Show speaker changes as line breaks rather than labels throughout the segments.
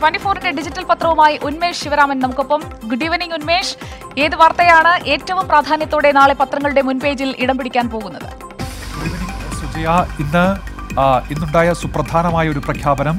twenty ഫോറിന്റെ digital പത്രവുമായി Unmesh Sivaraman നമുക്കൊപ്പം good evening Unmesh ഏത് വാർത്തയാണ് ഏറ്റവും പ്രാധാന്യത്തോടെ നാളെ പത്രങ്ങളുടെ മുൻപേജിൽ ഇടം പിടിക്കാൻ പോകുന്നത്
ഗുഡ് ഈവനിംഗ് സുജയ ഇന്ന് ആ, ഇന്നുണ്ടായ സുപ്രധാനമായ ഒരു പ്രഖ്യാപനം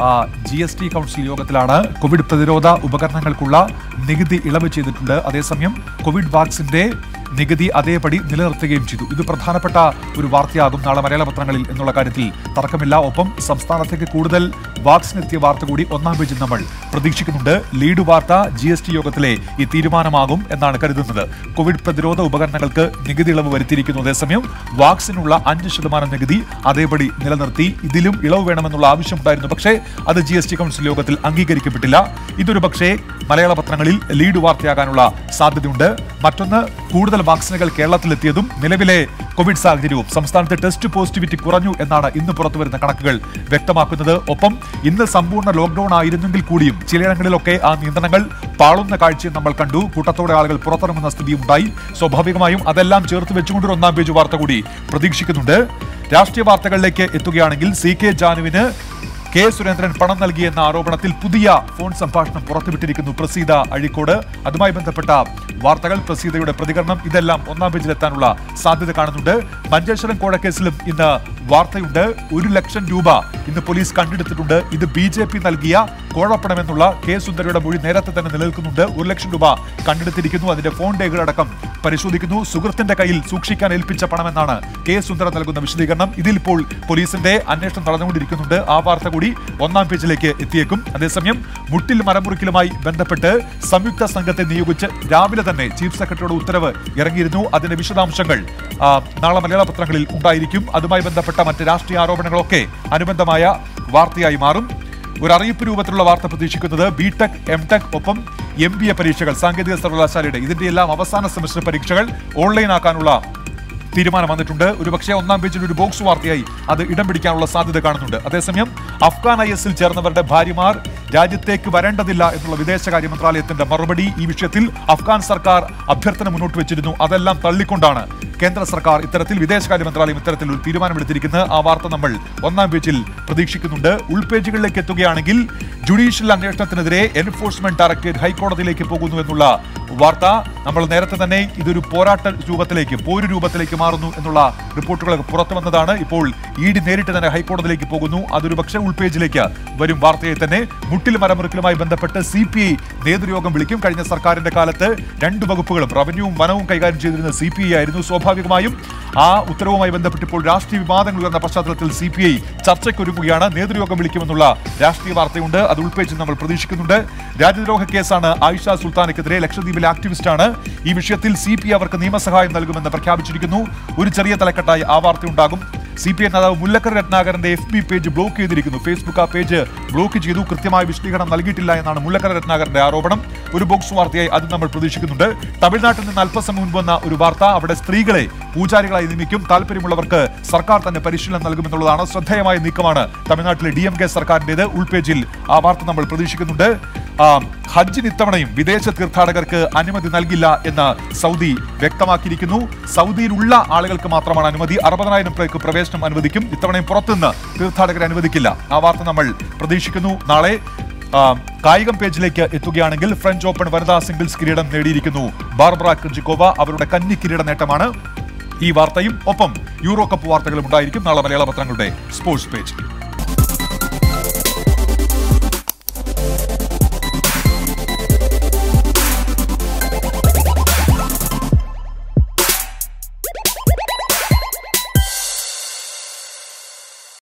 ജി എസ് ടി കൗൺസിൽ യോഗത്തിലാണ് കോവിഡ് പ്രതിരോധ ഉപകരണങ്ങൾക്കുള്ള നികുതി ഇളവ് ചെയ്തിട്ടുണ്ട് അതേസമയം കോവിഡ് വാക്സിന്റെ നികുതി അതേപടി നിലനിർത്തുകയും ചെയ്തു ഇത് പ്രധാനപ്പെട്ട ഒരു വാർത്തയാകും നാളെ മലയാള പത്രങ്ങളിൽ എന്നുള്ള കാര്യത്തിൽ തർക്കമില്ല ഒപ്പം സംസ്ഥാനത്തേക്ക് കൂടുതൽ വാക്സിൻ എത്തിയ വാർത്ത കൂടി ഒന്നാം പേജിൽ നമ്മൾ പ്രതീക്ഷിക്കുന്നുണ്ട് ലീഡ് വാർത്ത ജി എസ് ടി യോഗത്തിലെ ഈ തീരുമാനമാകും എന്നാണ് കരുതുന്നത് കോവിഡ് പ്രതിരോധ ഉപകരണങ്ങൾക്ക് നികുതി ഇളവ് വരുത്തിയിരിക്കുന്നു അതേസമയം വാക്സിനുള്ള അഞ്ച് ശതമാനം നികുതി അതേപടി നിലനിർത്തി ഇതിലും ഇളവ് വേണമെന്നുള്ള ആവശ്യമുണ്ടായിരുന്നു പക്ഷേ അത് ജി എസ് ടി കൗൺസിൽ യോഗത്തിൽ അംഗീകരിക്കപ്പെട്ടില്ല ഇതൊരു പക്ഷേ മലയാള പത്രങ്ങളിൽ ലീഡ് വാർത്തയാകാനുള്ള സാധ്യതയുണ്ട് മറ്റൊന്ന് കൂടുതൽ വാക്സിനുകൾ കേരളത്തിലെത്തിയതും നിലവിലെ കോവിഡ് സാഹചര്യവും സംസ്ഥാനത്തെ ടെസ്റ്റ് പോസിറ്റിവിറ്റി കുറഞ്ഞു എന്നാണ് ഇന്ന് പുറത്തുവരുന്ന കണക്കുകൾ വ്യക്തമാക്കുന്നത് ഒപ്പം ഇന്ന് സമ്പൂർണ്ണ ലോക്ഡൌൺ ആയിരുന്നെങ്കിൽ കൂടിയും ചിലയിടങ്ങളിലൊക്കെ ആ നിയന്ത്രണങ്ങൾ പാളുന്ന കാഴ്ചയും നമ്മൾ കണ്ടു കൂട്ടത്തോടെ ആളുകൾ പുറത്തിറങ്ങുന്ന സ്ഥിതിയും ഉണ്ടായി സ്വാഭാവികമായും അതെല്ലാം ചേർത്ത് വെച്ചുകൊണ്ട് ഒരു ഒന്നാം പേജ് വാർത്ത കൂടി പ്രതീക്ഷിക്കുന്നുണ്ട് രാഷ്ട്രീയ വാർത്തകളിലേക്ക് എത്തുകയാണെങ്കിൽ സി കെ ജാനുവിന് കെ സുരേന്ദ്രൻ പണം നൽകിയെന്ന ആരോപണത്തിൽ പുതിയ ഫോൺ സംഭാഷണം പുറത്തുവിട്ടിരിക്കുന്നു പ്രസീത അഴിക്കോട് അതുമായി ബന്ധപ്പെട്ട വാർത്തകൾ പ്രസീതയുടെ പ്രതികരണം ഇതെല്ലാം ഒന്നാം പേജിലെത്താനുള്ള സാധ്യത കാണുന്നുണ്ട് മഞ്ചേശ്വരം കോഴക്കേസിലും ഇന്ന് വാർത്തയുണ്ട് ഒരു ലക്ഷം രൂപ ഇന്ന് പോലീസ് കണ്ടെടുത്തിട്ടുണ്ട് ഇത് ബി ജെ പി നൽകിയ കോഴപ്പണമെന്നുള്ള കെ സുന്ദരയുടെ മൊഴി നേരത്തെ തന്നെ നിലനിൽക്കുന്നുണ്ട് ഒരു ലക്ഷം രൂപ കണ്ടെടുത്തിരിക്കുന്നു അതിന്റെ ഫോൺ രേഖകളടക്കം പരിശോധിക്കുന്നു സുഹൃത്തിന്റെ കയ്യിൽ സൂക്ഷിക്കാൻ ഏൽപ്പിച്ച പണമെന്നാണ് കെ സുന്ദര നൽകുന്ന വിശദീകരണം ഇതിൽ ഇപ്പോൾ പോലീസിന്റെ അന്വേഷണം നടന്നുകൊണ്ടിരിക്കുന്നുണ്ട് ആ വാർത്ത കൂടി ഒന്നാം പേജിലേക്ക് എത്തിയേക്കും അതേസമയം മുട്ടിൽ മരമുറിക്കലുമായി ബന്ധപ്പെട്ട് സംയുക്ത സംഘത്തെ നിയോഗിച്ച് രാവിലെ തന്നെ ചീഫ് സെക്രട്ടറിയുടെ ഉത്തരവ് ഇറങ്ങിയിരുന്നു അതിന്റെ വിശദാംശങ്ങൾ ആ, നാളെ മലയാള പത്രങ്ങളിൽ ഉണ്ടായിരിക്കും അതുമായി ബന്ധപ്പെട്ട മറ്റ് രാഷ്ട്രീയ ആരോപണങ്ങളൊക്കെ അനുബന്ധമായ വാർത്തയായി മാറും ഒരു അറിയിപ്പ് രൂപത്തിലുള്ള വാർത്ത പ്രതീക്ഷിക്കുന്നത് ബി ടെക് എം ടെക് ഒപ്പം എം ബി എ പരീക്ഷകൾ സാങ്കേതിക സർവകലാശാലയുടെ ഇതിന്റെ എല്ലാം അവസാന സെമസ്റ്റർ പരീക്ഷകൾ ഓൺലൈൻ ആക്കാനുള്ള തീരുമാനം വന്നിട്ടുണ്ട് ഒരുപക്ഷെ ഒന്നാം പേജിൽ ഒരു ബോക്സ് വാർത്തയായി അത് ഇടം പിടിക്കാനുള്ള സാധ്യത കാണുന്നുണ്ട് അതേസമയം അഫ്ഗാൻ ഐ എസിൽ ചേർന്നവരുടെ ഭാര്യമാർ രാജ്യത്തേക്ക് വരേണ്ടതില്ല എന്നുള്ള വിദേശകാര്യ മന്ത്രാലയത്തിന്റെ മറുപടി ഈ വിഷയത്തിൽ അഫ്ഗാൻ സർക്കാർ അഭ്യർത്ഥന മുന്നോട്ട് വെച്ചിരുന്നു അതെല്ലാം തള്ളിക്കൊണ്ടാണ് കേന്ദ്ര സർക്കാർ ഇത്തരത്തിൽ വിദേശകാര്യ മന്ത്രാലയം ഇത്തരത്തിൽ ഒരു തീരുമാനമെടുത്തിരിക്കുന്നത് ആ വാർത്ത നമ്മൾ ഒന്നാം പേജിൽ പ്രതീക്ഷിക്കുന്നുണ്ട് ഉൾപേജുകളിലേക്ക് എത്തുകയാണെങ്കിൽ ജുഡീഷ്യൽ അന്വേഷണത്തിനെതിരെ എൻഫോഴ്സ്മെന്റ് ഡയറക്ടറേറ്റ് ഹൈക്കോടതിയിലേക്ക് പോകുന്നു എന്നുള്ള വാർത്ത നമ്മൾ നേരത്തെ തന്നെ ഇതൊരു പോരാട്ട രൂപത്തിലേക്ക് പോരു രൂപത്തിലേക്ക് മാറുന്നു എന്നുള്ള റിപ്പോർട്ടുകളൊക്കെ പുറത്തു വന്നതാണ് ഇപ്പോൾ ഇ ഡി നേരിട്ട് തന്നെ ഹൈക്കോടതിയിലേക്ക് പോകുന്നു അതൊരു പക്ഷേ ഉൾപേജിലേക്ക് വരും വാർത്തയെ തന്നെ മുട്ടിൽ മരമുറിക്കലുമായി ബന്ധപ്പെട്ട് സി പി ഐ നേതൃയോഗം വിളിക്കും കഴിഞ്ഞ സർക്കാരിന്റെ കാലത്ത് രണ്ട് വകുപ്പുകളും റവന്യൂവും വനവും കൈകാര്യം ചെയ്തിരുന്ന സി പി ഐ ആയിരുന്നു സ്വാഭാവികമായും ആ ഉത്തരവുമായി ബന്ധപ്പെട്ട് ഇപ്പോൾ രാഷ്ട്രീയ വിവാദങ്ങൾ ഉയർന്ന പശ്ചാത്തലത്തിൽ സി പി ഐ ചർച്ചയ്ക്കൊരുങ്ങുകയാണ് നേതൃയോഗം വിളിക്കുമെന്നുള്ള രാഷ്ട്രീയ വാർത്തയുണ്ട് അത് ഉൾപേജിൽ നമ്മൾ പ്രതീക്ഷിക്കുന്നുണ്ട് രാജ്യദ്രോഹ കേസാണ് ആയിഷ സുൽത്താനക്കെതിരെ ലക്ഷദ്വീപിലെ ആക്ടിവിസ്റ്റാണ് ഈ വിഷയത്തിൽ സി പി അവർക്ക് നിയമസഹായം നൽകുമെന്ന് പ്രഖ്യാപിച്ചിരിക്കുന്നു ഒരു ചെറിയ തലക്കെട്ടായി ആ വാർത്തയുണ്ടാകും സി പി ഐ നേതാവ് മുല്ലക്കര രത്നാകരന്റെ എഫ് ബി പേജ് ബ്ലോക്ക് ചെയ്തിരിക്കുന്നു ഫേസ്ബുക്ക് ആ പേജ് ബ്ലോക്ക് ചെയ്തു കൃത്യമായ വിശദീകരണം നൽകിയിട്ടില്ല എന്നാണ് മുല്ലക്കര രത്നാകരന്റെ ആരോപണം ഒരു ബോക്സ് വാർത്തയായി അത് നമ്മൾ പ്രതീക്ഷിക്കുന്നുണ്ട് തമിഴ്നാട്ടിൽ നിന്ന് അല്പസമയം മുൻപ് വന്ന ഒരു വാർത്ത അവിടെ സ്ത്രീകളെ പൂജാരികളായി നിയമിക്കും താല്പര്യമുള്ളവർക്ക് സർക്കാർ തന്നെ പരിശീലനം നൽകുമെന്നുള്ളതാണ് ശ്രദ്ധേയമായ നീക്കമാണ് തമിഴ്നാട്ടിലെ ഡി എം കെ സർക്കാരിന്റേത് ഉൾപേജിൽ ആ വാർത്ത നമ്മൾ പ്രതീക്ഷിക്കുന്നുണ്ട് ആ, ഹജ്ജിന് ഇത്തവണയും വിദേശ തീർത്ഥാടകർക്ക് അനുമതി നൽകില്ല എന്ന് സൗദി വ്യക്തമാക്കിയിരിക്കുന്നു സൗദിയിലുള്ള ആളുകൾക്ക് മാത്രമാണ് അനുമതി അറുപതിനായിരം പേർക്ക് പ്രവേശനം അനുവദിക്കും ഇത്തവണയും പുറത്തുനിന്ന് തീർത്ഥാടകരെ അനുവദിക്കില്ല ആ വാർത്ത നമ്മൾ പ്രതീക്ഷിക്കുന്നു നാളെ ആ, കായികം പേജിലേക്ക് എത്തുകയാണെങ്കിൽ ഫ്രഞ്ച് ഓപ്പൺ വനിതാ സിംഗിൾസ് കിരീടം നേടിയിരിക്കുന്നു ബാർബറ ക്രിജിക്കോവ അവരുടെ കന്നി കിരീട നേട്ടമാണ് ഈ വാർത്തയും ഒപ്പം യൂറോ കപ്പ് വാർത്തകളും ഉണ്ടായിരിക്കും നാളെ മലയാള പത്രങ്ങളുടെ സ്പോർട്സ് പേജ്